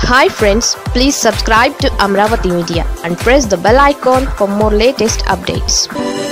hi friends please subscribe to Amaravati media and press the bell icon for more latest updates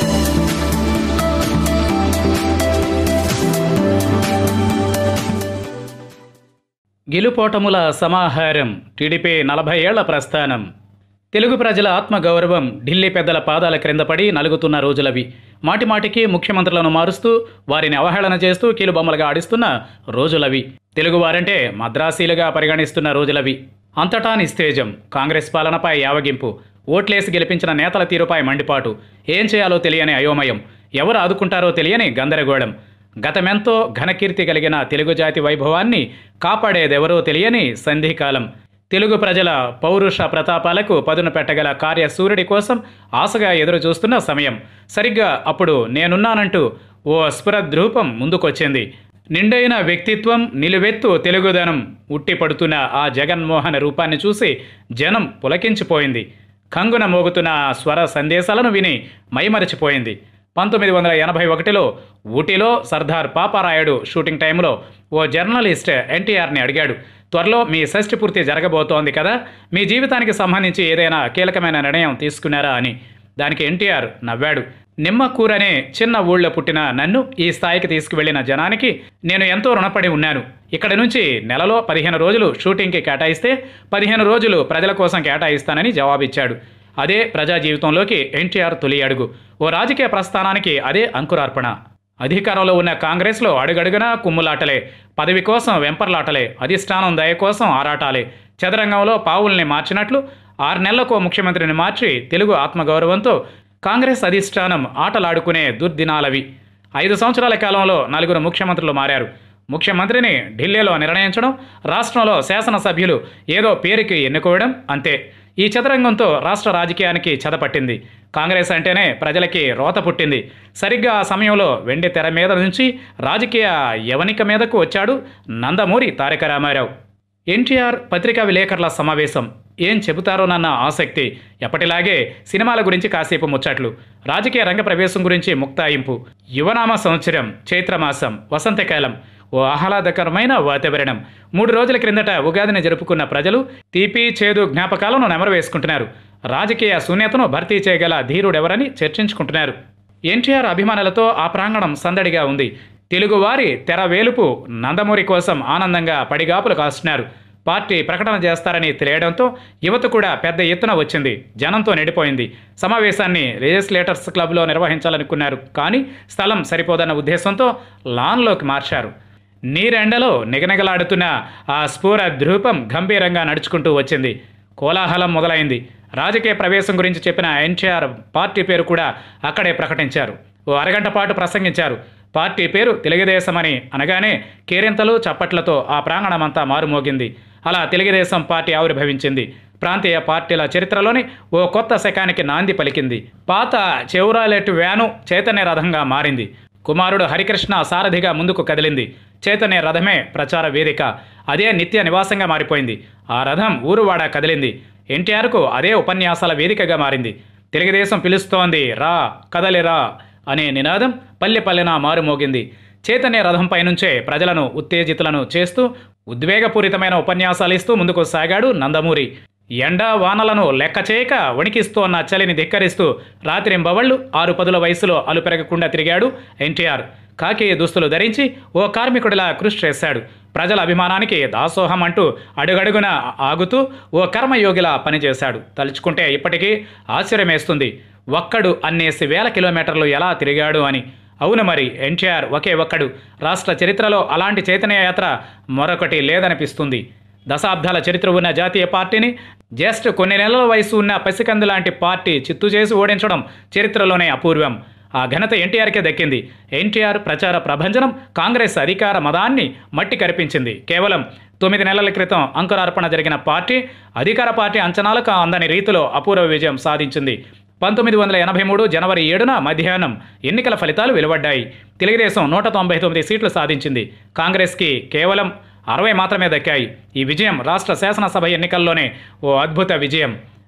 గెలుపోటముల సమాహారం TDP నలభై ఏళ్ల ప్రస్థానం తెలుగు ప్రజల ఆత్మగౌరవం ఢిల్లీ పెద్దల పాదాల క్రింద పడి నలుగుతున్న రోజులవి మాటిమాటికి ముఖ్యమంత్రులను మారుస్తూ వారిని అవహేళన చేస్తూ కీలుబొమ్మలుగా ఆడిస్తున్న రోజులవి తెలుగువారంటే మద్రాసీలుగా పరిగణిస్తున్న రోజులవి అంతటా నిస్తేజం కాంగ్రెస్ పాలనపై యావగింపు ఓట్లేసి గెలిపించిన నేతల తీరుపై మండిపాటు ఏం చేయాలో తెలియని అయోమయం ఎవరు ఆదుకుంటారో తెలియని గందరగోళం గతమెంతో ఘనకీర్తి కలిగిన తెలుగు జాతి వైభవాన్ని కాపాడేదెవరో తెలియని సంధికాలం తెలుగు ప్రజల పౌరుష ప్రతాపాలకు పదును పెట్టగల కార్యసూర్యుడి కోసం ఆశగా ఎదురు చూస్తున్న సమయం సరిగ్గా అప్పుడు నేనున్నానంటూ ఓ స్ఫురద్రూపం ముందుకొచ్చింది నిండైన వ్యక్తిత్వం నిలువెత్తు తెలుగుదనం ఉట్టిపడుతున్న ఆ జగన్మోహన్ రూపాన్ని చూసి జనం పులకించిపోయింది కంగున మోగుతున్న ఆ స్వర సందేశాలను విని మైమరచిపోయింది పంతొమ్మిది వందల ఎనభై ఒకటిలో ఊటీలో సర్దార్ పాపారాయుడు షూటింగ్ టైంలో ఓ జర్నలిస్ట్ ఎన్టీఆర్ని అడిగాడు త్వరలో మీ షష్ఠి పూర్తి జరగబోతోంది కదా మీ జీవితానికి సంబంధించి ఏదైనా కీలకమైన నిర్ణయం తీసుకున్నారా అని దానికి ఎన్టీఆర్ నవ్వాడు నిమ్మకూరనే చిన్న ఊళ్ళో పుట్టిన నన్ను ఈ స్థాయికి తీసుకువెళ్లిన జనానికి నేను ఎంతో రుణపడి ఉన్నాను ఇక్కడ నుంచి నెలలో పదిహేను రోజులు షూటింగ్కి కేటాయిస్తే పదిహేను రోజులు ప్రజల కోసం కేటాయిస్తానని జవాబిచ్చాడు అదే ప్రజా జీవితంలోకి ఎన్టీఆర్ తొలి అడుగు ఓ రాజకీయ ప్రస్థానానికి అదే అంకురార్పణ అధికారంలో ఉన్న కాంగ్రెస్లో అడుగడుగునా కుమ్ములాటలే పదవి కోసం వెంపర్లాటలే అధిష్టానం దయ కోసం ఆరాటాలే చదరంగంలో పావుల్ని మార్చినట్లు ఆరు నెలలకు ముఖ్యమంత్రిని మార్చి తెలుగు ఆత్మగౌరవంతో కాంగ్రెస్ అధిష్టానం ఆటలాడుకునే దుర్దినాలవి ఐదు సంవత్సరాల కాలంలో నలుగురు ముఖ్యమంత్రులు మారారు ముఖ్యమంత్రిని ఢిల్లీలో నిర్ణయించడం రాష్ట్రంలో శాసనసభ్యులు ఏదో పేరుకి ఎన్నుకోవడం అంతే ఈ చదరంగంతో రాష్ట్ర రాజకీయానికి చెదపట్టింది కాంగ్రెస్ అంటేనే ప్రజలకి రోత పుట్టింది సరిగ్గా ఆ సమయంలో వెండి తెర మీద నుంచి రాజకీయ యవనిక మీదకు వచ్చాడు నందమూరి తారక రామారావు ఎన్టీఆర్ పత్రికా విలేకరుల సమావేశం ఏం చెబుతారోనన్న ఆసక్తి ఎప్పటిలాగే సినిమాల గురించి కాసేపు ముచ్చట్లు రాజకీయ రంగ ప్రవేశం గురించి ముక్తాయింపు యువనామ సంవత్సరం చైత్రమాసం వసంతకాలం ఓ ఆహ్లాదకరమైన వాతావరణం మూడు రోజుల క్రిందట ఉగాదిని జరుపుకున్న ప్రజలు తీపి చేదు జ్ఞాపకాలను నెమరు వేసుకుంటున్నారు రాజకీయ శూన్యతను భర్తీ చేయగల ధీరుడెవరని చర్చించుకుంటున్నారు ఎన్టీఆర్ అభిమానులతో ఆ ప్రాంగణం సందడిగా ఉంది తెలుగువారి తెర వేలుపు నందమూరి కోసం ఆనందంగా పడిగాపులు కాస్తున్నారు పార్టీ ప్రకటన చేస్తారని తెలియడంతో యువత కూడా పెద్ద ఎత్తున వచ్చింది జనంతో నిండిపోయింది సమావేశాన్ని లెజిస్లేటర్స్ క్లబ్లో నిర్వహించాలనుకున్నారు కానీ స్థలం సరిపోదన్న ఉద్దేశంతో లాన్లోకి మార్చారు నీరెండలో నిగనిగలాడుతున్న ఆ స్ఫూర ధృపం గంభీరంగా నడుచుకుంటూ వచ్చింది కోలాహలం మొదలైంది రాజకీయ ప్రవేశం గురించి చెప్పిన ఎన్టీఆర్ పార్టీ పేరు కూడా అక్కడే ప్రకటించారు ఓ అరగంట పాటు ప్రసంగించారు పార్టీ పేరు తెలుగుదేశం అని అనగానే కేరింతలు చప్పట్లతో ఆ ప్రాంగణమంతా మారుమోగింది అలా తెలుగుదేశం పార్టీ ఆవిర్భవించింది ప్రాంతీయ పార్టీల చరిత్రలోని ఓ కొత్త శకానికి నాంది పలికింది పాత చెవురాలెట్ వ్యాను చైతన్య రథంగా మారింది కుమారుడు హరికృష్ణ సారథిగా ముందుకు కదిలింది చైతన్య రథమే ప్రచార వేదిక అదే నిత్య నివాసంగా మారిపోయింది ఆ రథం ఊరువాడ కదిలింది ఎన్టీఆర్కు అదే ఉపన్యాసాల వేదికగా మారింది తెలుగుదేశం పిలుస్తోంది రా కదలి రా అనే నినాదం పల్లె పల్లెన మారుమోగింది చైతన్య రథంపై నుంచే ప్రజలను ఉత్తేజితులను చేస్తూ ఉద్వేగపూరితమైన ఉపన్యాసాలు ఇస్తూ ముందుకు సాగాడు నందమూరి ఎండ వానలను లెక్క చేయక వణికిస్తోన్న చలిని ధిక్కరిస్తూ రాత్రింబవళ్లు ఆరు పదుల వయసులో అలు పెరగకుండా తిరిగాడు ఎన్టీఆర్ కాకి దుస్తులు ధరించి ఓ కార్మికుడిలా కృషి చేశాడు ప్రజల అభిమానానికి దాసోహం అంటూ అడుగడుగున ఆగుతూ ఓ కర్మయోగిలా పనిచేశాడు తలుచుకుంటే ఇప్పటికీ ఆశ్చర్యమేస్తుంది ఒక్కడు అన్నేసి వేల కిలోమీటర్లు ఎలా తిరిగాడు అని అవును మరి ఎన్టీఆర్ ఒకే ఒక్కడు రాష్ట్ర చరిత్రలో అలాంటి చైతన్య యాత్ర మరొకటి లేదనిపిస్తుంది దశాబ్దాల చరిత్ర ఉన్న జాతీయ పార్టీని జస్ట్ కొన్ని నెలల వయసు ఉన్న పసికందు లాంటి పార్టీ చిత్తు చేసి ఓడించడం చరిత్రలోనే అపూర్వం ఆ ఘనత ఎన్టీఆర్కే దక్కింది ఎన్టీఆర్ ప్రచార ప్రభంజనం కాంగ్రెస్ అధికార మదాన్ని మట్టి కరిపించింది కేవలం తొమ్మిది నెలల క్రితం అంకురార్పణ జరిగిన పార్టీ అధికార పార్టీ అంచనాలకు అందని రీతిలో అపూర్వ విజయం సాధించింది పంతొమ్మిది వందల ఎనభై మూడు జనవరి ఏడున మధ్యాహ్నం ఎన్నికల ఫలితాలు వెలువడ్డాయి తెలుగుదేశం నూట తొంభై తొమ్మిది సీట్లు సాధించింది కాంగ్రెస్కి కేవలం అరవై మాత్రమే దక్కాయి ఈ విజయం రాష్ట్ర శాసనసభ ఎన్నికల్లోనే ఓ అద్భుత విజయం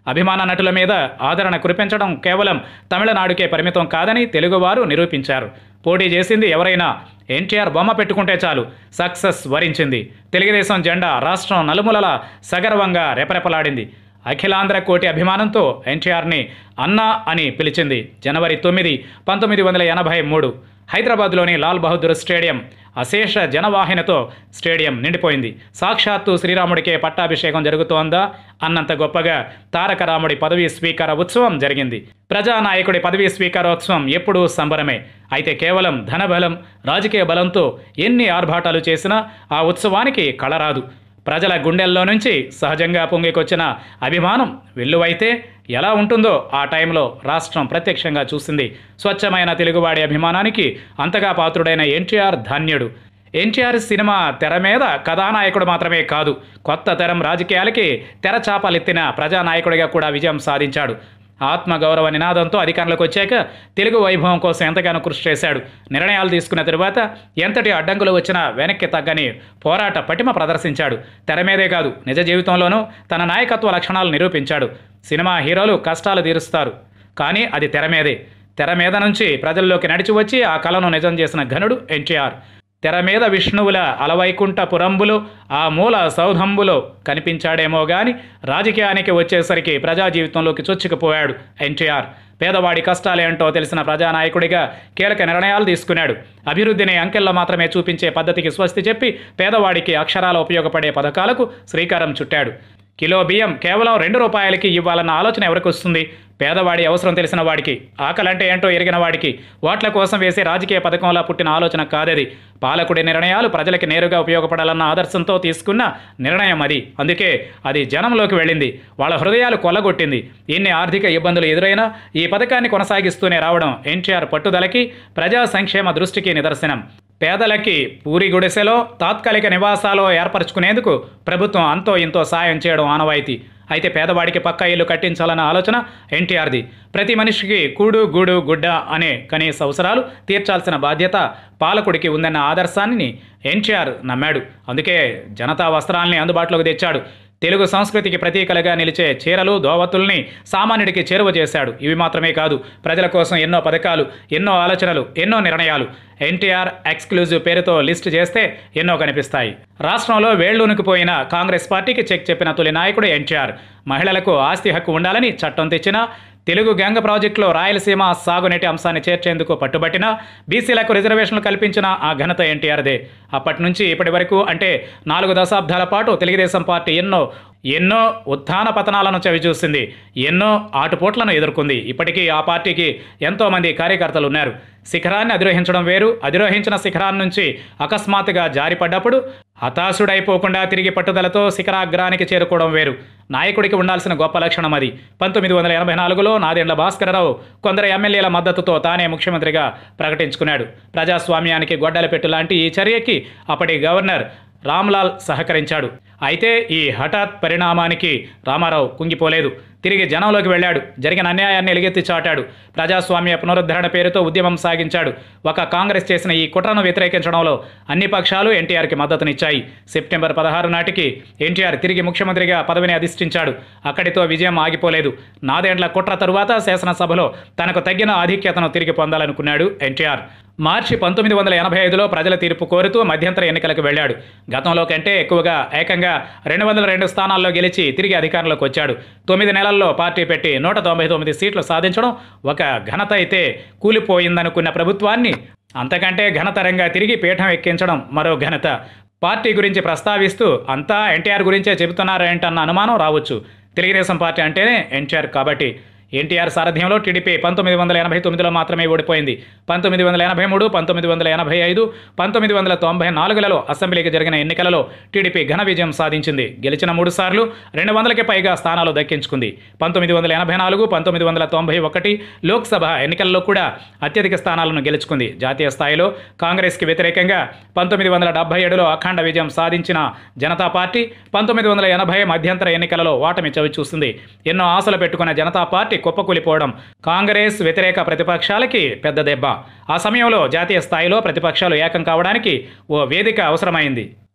అభిమాన నటుల మీద ఆదరణ కురిపించడం కేవలం తమిళనాడుకే పరిమితం కాదని తెలుగువారు నిరూపించారు పోటీ చేసింది ఎవరైనా ఎన్టీఆర్ బొమ్మ పెట్టుకుంటే చాలు సక్సెస్ వరించింది తెలుగుదేశం జెండా రాష్ట్రం నలుమూలల సగర్వంగా రెపరెపలాడింది అఖిలాంధ్ర కోటి అభిమానంతో ఎన్టీఆర్ని అన్నా అని పిలిచింది జనవరి తొమ్మిది పంతొమ్మిది వందల ఎనభై మూడు హైదరాబాద్లోని లాల్ బహదూర్ స్టేడియం అశేష జనవాహినతో స్టేడియం నిండిపోయింది సాక్షాత్తు శ్రీరాముడికే పట్టాభిషేకం జరుగుతోందా అన్నంత గొప్పగా తారక రాముడి పదవీ స్వీకార ఉత్సవం జరిగింది ప్రజానాయకుడి పదవీ స్వీకారోత్సవం ఎప్పుడూ సంబరమే అయితే కేవలం ధనబలం రాజకీయ బలంతో ఎన్ని ఆర్భాటాలు చేసినా ఆ ఉత్సవానికి కళరాదు ప్రజల గుండెల్లో నుంచి సహజంగా పొంగికొచ్చిన అభిమానం వెల్లువైతే ఎలా ఉంటుందో ఆ టైంలో రాష్ట్రం ప్రత్యక్షంగా చూసింది స్వచ్ఛమైన తెలుగువాడి అభిమానానికి అంతగా పాత్రుడైన ఎన్టీఆర్ ధన్యుడు ఎన్టీఆర్ సినిమా తెర మీద కథానాయకుడు మాత్రమే కాదు కొత్త తరం రాజకీయాలకి తెరచాపలెత్తిన ప్రజానాయకుడిగా కూడా విజయం సాధించాడు ఆత్మగౌరవ నినాదంతో అధికారంలోకి వచ్చాక తెలుగు వైభవం కోసం ఎంతగానో కృషి చేశాడు నిర్ణయాలు తీసుకున్న తరువాత ఎంతటి అడ్డంకులు వచ్చినా వెనక్కి తగ్గని పోరాట పటిమ ప్రదర్శించాడు తెర మీదే కాదు నిజ జీవితంలోనూ తన నాయకత్వ లక్షణాలు నిరూపించాడు సినిమా హీరోలు కష్టాలు తీరుస్తారు కానీ అది తెర మీదే తెర మీద నుంచి ప్రజల్లోకి నడిచి వచ్చి ఆ కళను నిజం చేసిన ఘనుడు ఎన్టీఆర్ తెర మీద విష్ణువుల అలవైకుంఠ పురంబులు ఆ మూల సౌధంబులో కనిపించాడేమో గాని రాజకీయానికి వచ్చేసరికి ప్రజా జీవితంలోకి చొచ్చుకుపోయాడు ఎన్టీఆర్ పేదవాడి కష్టాలేంటో తెలిసిన ప్రజానాయకుడిగా కీలక నిర్ణయాలు తీసుకున్నాడు అభివృద్ధిని అంకెల్లో మాత్రమే చూపించే పద్ధతికి స్వస్తి చెప్పి పేదవాడికి అక్షరాల ఉపయోగపడే పథకాలకు శ్రీకారం చుట్టాడు కిలో బియ్యం కేవలం రెండు రూపాయలకి ఇవ్వాలన్న ఆలోచన ఎవరికి వస్తుంది పేదవాడి అవసరం తెలిసిన వాడికి ఆకలంటే ఏంటో ఎరిగిన వాడికి ఓట్ల కోసం వేసే రాజకీయ పథకంలా పుట్టిన ఆలోచన కాదది పాలకుడి నిర్ణయాలు ప్రజలకి నేరుగా ఉపయోగపడాలన్న ఆదర్శంతో తీసుకున్న నిర్ణయం అది అందుకే అది జనంలోకి వెళ్ళింది వాళ్ళ హృదయాలు కొల్లగొట్టింది ఎన్ని ఆర్థిక ఇబ్బందులు ఎదురైనా ఈ పథకాన్ని కొనసాగిస్తూనే రావడం ఎన్టీఆర్ పట్టుదలకి ప్రజా సంక్షేమ దృష్టికి నిదర్శనం పేదలకి పూరి గుడిసెలో తాత్కాలిక నివాసాలు ఏర్పరచుకునేందుకు ప్రభుత్వం అంతో ఇంతో సాయం చేయడం ఆనవాయితీ అయితే పేదవాడికి పక్కా ఇల్లు కట్టించాలన్న ఆలోచన ఎన్టీఆర్ది ప్రతి మనిషికి కూడు గూడు గుడ్డ అనే కనీస అవసరాలు తీర్చాల్సిన బాధ్యత పాలకుడికి ఉందన్న ఆదర్శాన్ని ఎన్టీఆర్ నమ్మాడు అందుకే జనతా వస్త్రాల్ని అందుబాటులోకి తెచ్చాడు తెలుగు సంస్కృతికి ప్రతీకలుగా నిలిచే చీరలు దోవతుల్ని సామాన్యుడికి చేరువ చేశాడు ఇవి మాత్రమే కాదు ప్రజల కోసం ఎన్నో పథకాలు ఎన్నో ఆలోచనలు ఎన్నో నిర్ణయాలు ఎన్టీఆర్ ఎక్స్క్లూజివ్ పేరుతో లిస్ట్ చేస్తే ఎన్నో కనిపిస్తాయి రాష్ట్రంలో వేళ్లూనుకుపోయిన కాంగ్రెస్ పార్టీకి చెక్ చెప్పిన తొలి నాయకుడు ఎన్టీఆర్ మహిళలకు ఆస్తి హక్కు ఉండాలని చట్టం తెచ్చినా తెలుగు గంగ ప్రాజెక్టులో రాయలసీమ సాగునీటి అంశాన్ని చేర్చేందుకు పట్టుబట్టిన బీసీలకు రిజర్వేషన్లు కల్పించిన ఆ ఘనత ఎన్టీఆర్దే అప్పటి నుంచి ఇప్పటి వరకు అంటే నాలుగు దశాబ్దాల పాటు తెలుగుదేశం పార్టీ ఎన్నో ఎన్నో ఉత్థాన పతనాలను చవిచూసింది ఎన్నో ఆటుపోట్లను ఎదుర్కొంది ఇప్పటికీ ఆ పార్టీకి ఎంతోమంది కార్యకర్తలు ఉన్నారు శిఖరాన్ని అధిరోహించడం వేరు అధిరోహించిన శిఖరాన్ని నుంచి అకస్మాత్తుగా జారిపడ్డప్పుడు హతాశుడైపోకుండా తిరిగి పట్టుదలతో శిఖరాగ్రానికి చేరుకోవడం వేరు నాయకుడికి ఉండాల్సిన గొప్ప లక్షణం అది పంతొమ్మిది వందల ఎనభై నాలుగులో నాదెండ్ల భాస్కరరావు కొందరు ఎమ్మెల్యేల మద్దతుతో తానే ముఖ్యమంత్రిగా ప్రకటించుకున్నాడు ప్రజాస్వామ్యానికి గొడ్డల పెట్టు లాంటి ఈ చర్యకి అప్పటి గవర్నర్ రామ్లాల్ సహకరించాడు అయితే ఈ హఠాత్ పరిణామానికి రామారావు కుంగిపోలేదు తిరిగి జనంలోకి వెళ్ళాడు జరిగిన అన్యాయాన్ని ఎలుగెత్తి చాటాడు ప్రజాస్వామ్య పునరుద్ధరణ పేరుతో ఉద్యమం సాగించాడు ఒక కాంగ్రెస్ చేసిన ఈ కుట్రను వ్యతిరేకించడంలో అన్ని పక్షాలు ఎన్టీఆర్కి మద్దతునిచ్చాయి సెప్టెంబర్ పదహారు నాటికి ఎన్టీఆర్ తిరిగి ముఖ్యమంత్రిగా పదవిని అధిష్ఠించాడు అక్కడితో విజయం ఆగిపోలేదు నాదేండ్ల కుట్ర తరువాత శాసనసభలో తనకు తగ్గిన ఆధిక్యతను తిరిగి పొందాలనుకున్నాడు ఎన్టీఆర్ మార్చి పంతొమ్మిది వందల ఎనభై ఐదులో ప్రజల తీర్పు కోరుతూ మధ్యంతర ఎన్నికలకు వెళ్ళాడు గతంలో కంటే ఎక్కువగా ఏకంగా రెండు వందల రెండు స్థానాల్లో గెలిచి తిరిగి అధికారంలోకి వచ్చాడు తొమ్మిది నెలల్లో పార్టీ పెట్టి నూట తొంభై తొమ్మిది సీట్లు సాధించడం ఒక ఘనత అయితే కూలిపోయిందనుకున్న ప్రభుత్వాన్ని అంతకంటే ఘనతరంగా తిరిగి పీఠం ఎక్కించడం మరో ఘనత పార్టీ గురించి ప్రస్తావిస్తూ అంతా ఎన్టీఆర్ గురించే చెబుతున్నారేంటన్న అనుమానం రావచ్చు తెలుగుదేశం పార్టీ అంటేనే ఎన్టీఆర్ కాబట్టి ఎన్టీఆర్ సారథ్యంలో టీడీపీ పంతొమ్మిది వందల ఎనభై తొమ్మిదిలో మాత్రమే ఓడిపోయింది పంతొమ్మిది వందల ఎనభై మూడు పంతొమ్మిది వందల ఎనభై ఐదు పంతొమ్మిది వందల తొంభై నాలుగులలో అసెంబ్లీకి జరిగిన ఎన్నికలలో టీడీపీ ఘన విజయం సాధించింది గెలిచిన మూడు సార్లు రెండు వందలకి పైగా స్థానాలు దక్కించుకుంది పంతొమ్మిది వందల ఎనభై నాలుగు పంతొమ్మిది వందల తొంభై ఒకటి లోక్సభ ఎన్నికల్లో కూడా అత్యధిక స్థానాలను గెలుచుకుంది జాతీయ స్థాయిలో కాంగ్రెస్కి వ్యతిరేకంగా పంతొమ్మిది వందల డెబ్బై ఏడులో అఖండ విజయం సాధించిన జనతా పార్టీ పంతొమ్మిది వందల ఎనభై మధ్యంతర ఎన్నికలలో ఓటమి చవిచూసింది ఎన్నో ఆశలు పెట్టుకున్న జనతా పార్టీ కుప్పకూలిపోవడం కాంగ్రెస్ వ్యతిరేక ప్రతిపక్షాలకి పెద్ద దెబ్బ ఆ సమయంలో జాతీయ స్థాయిలో ప్రతిపక్షాలు ఏకం కావడానికి ఓ వేదిక అవసరమైంది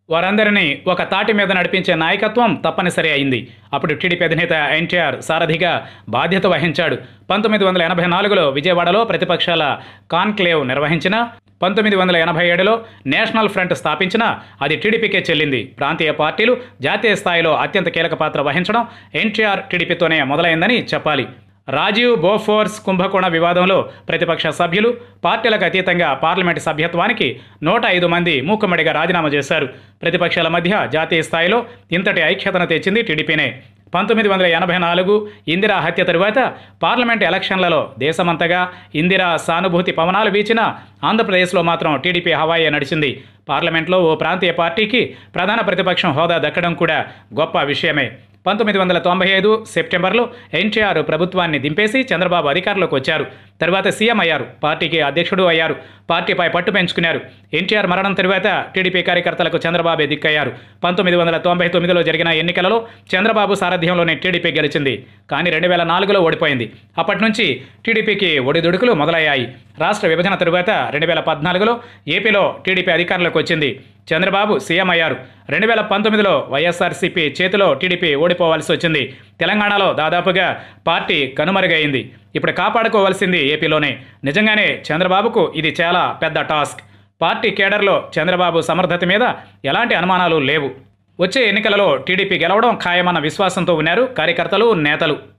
వారందరినీ ఒక తాటి మీద నడిపించే నాయకత్వం తప్పనిసరి అయింది అప్పుడు టీడీపీ అధినేత ఎన్టీఆర్ సారథిగా బాధ్యత వహించాడు పంతొమ్మిది వందల ఎనభై నాలుగులో విజయవాడలో ప్రతిపక్షాల కాన్క్లేవ్ నిర్వహించిన పంతొమ్మిది వందల ఎనభై ఏడులో నేషనల్ ఫ్రంట్ స్థాపించిన అది టీడీపీకే చెల్లింది ప్రాంతీయ పార్టీలు జాతీయ స్థాయిలో అత్యంత కీలక పాత్ర వహించడం ఎన్టీఆర్ టీడీపీతోనే మొదలైందని చెప్పాలి రాజీవ్ బోఫోర్స్ కుంభకోణ వివాదంలో ప్రతిపక్ష సభ్యులు పార్టీలకు అతీతంగా పార్లమెంటు సభ్యత్వానికి నూట ఐదు మంది మూకుమ్మడిగా రాజీనామా చేశారు ప్రతిపక్షాల మధ్య జాతీయ స్థాయిలో ఇంతటి ఐక్యతను తెచ్చింది టీడీపీనే పంతొమ్మిది వందల ఎనభై నాలుగు ఇందిరా హత్య తరువాత పార్లమెంట్ ఎలక్షన్లలో దేశమంతగా ఇందిరా సానుభూతి పవనాలు వీచిన ఆంధ్రప్రదేశ్లో మాత్రం టీడీపీ హవాయే నడిచింది పార్లమెంట్లో ఓ ప్రాంతీయ పార్టీకి ప్రధాన ప్రతిపక్షం హోదా దక్కడం కూడా గొప్ప విషయమే పంతొమ్మిది వందల తొంభై ఐదు సెప్టెంబర్లో ఎన్టీఆర్ ప్రభుత్వాన్ని దింపేసి చంద్రబాబు అధికారంలోకి వచ్చారు తర్వాత సీఎం అయ్యారు పార్టీకి అధ్యక్షుడు అయ్యారు పార్టీపై పట్టు పెంచుకున్నారు ఎన్టీఆర్ మరణం తరువాత టీడీపీ కార్యకర్తలకు చంద్రబాబే దిక్కయ్యారు పంతొమ్మిది వందల తొంభై తొమ్మిదిలో జరిగిన ఎన్నికలలో చంద్రబాబు సారథ్యంలోనే టీడీపీ గెలిచింది కానీ రెండు వేల నాలుగులో ఓడిపోయింది అప్పటి నుంచి టీడీపీకి ఒడిదుడుకులు మొదలయ్యాయి రాష్ట్ర విభజన తరువాత రెండు వేల పద్నాలుగులో ఏపీలో టీడీపీ అధికారంలోకి వచ్చింది చంద్రబాబు సీఎం అయ్యారు రెండు వేల పంతొమ్మిదిలో వైఎస్ఆర్సీపీ చేతిలో టీడీపీ ఓడిపోవాల్సి వచ్చింది తెలంగాణలో దాదాపుగా పార్టీ కనుమరుగైంది ఇప్పుడు కాపాడుకోవాల్సింది ఏపీలోనే నిజంగానే చంద్రబాబుకు ఇది చాలా పెద్ద టాస్క్ పార్టీ కేడర్లో చంద్రబాబు సమర్థత మీద ఎలాంటి అనుమానాలు లేవు వచ్చే ఎన్నికలలో టీడీపీ గెలవడం ఖాయమన్న విశ్వాసంతో ఉన్నారు కార్యకర్తలు నేతలు